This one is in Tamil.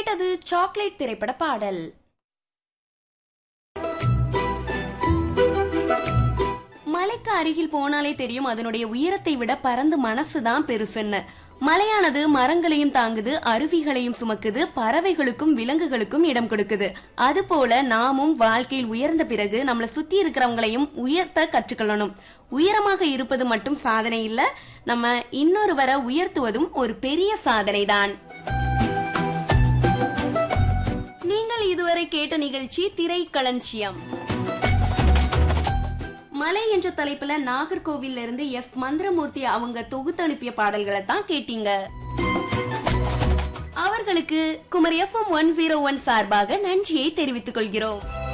கேட்டது சாக்லேட் திரைப்பட பாடல் மலைக்கு அருகில் போனாலே தெரியும் அதனுடைய உயரத்தை விட பறந்து மனசுதான் பெருசுன்னு மலையானது மரங்களையும் தாங்குது அருவிகளையும் சுமக்குது பறவைகளுக்கும் விலங்குகளுக்கும் இடம் கொடுக்குது அது போல நாமும் வாழ்க்கையில் உயர்ந்த பிறகு நம்மளை சுத்தி இருக்கிறவங்களையும் உயர்த்த கற்றுக்கொள்ளணும் உயரமாக இருப்பது மட்டும் சாதனை இல்ல நம்ம இன்னொருவரை உயர்த்துவதும் ஒரு பெரிய சாதனை தான் நீங்கள் இதுவரை கேட்ட நிகழ்ச்சி திரைக்களஞ்சியம் மலை என்ற தலைப்புல நாகர்கோவில்ல இருந்து எஸ் மந்திரமூர்த்தி அவங்க தொகுத்து அனுப்பிய பாடல்களை தான் கேட்டீங்க அவர்களுக்கு Kumar FM one zero one சார்பாக நன்றியை தெரிவித்துக் கொள்கிறோம்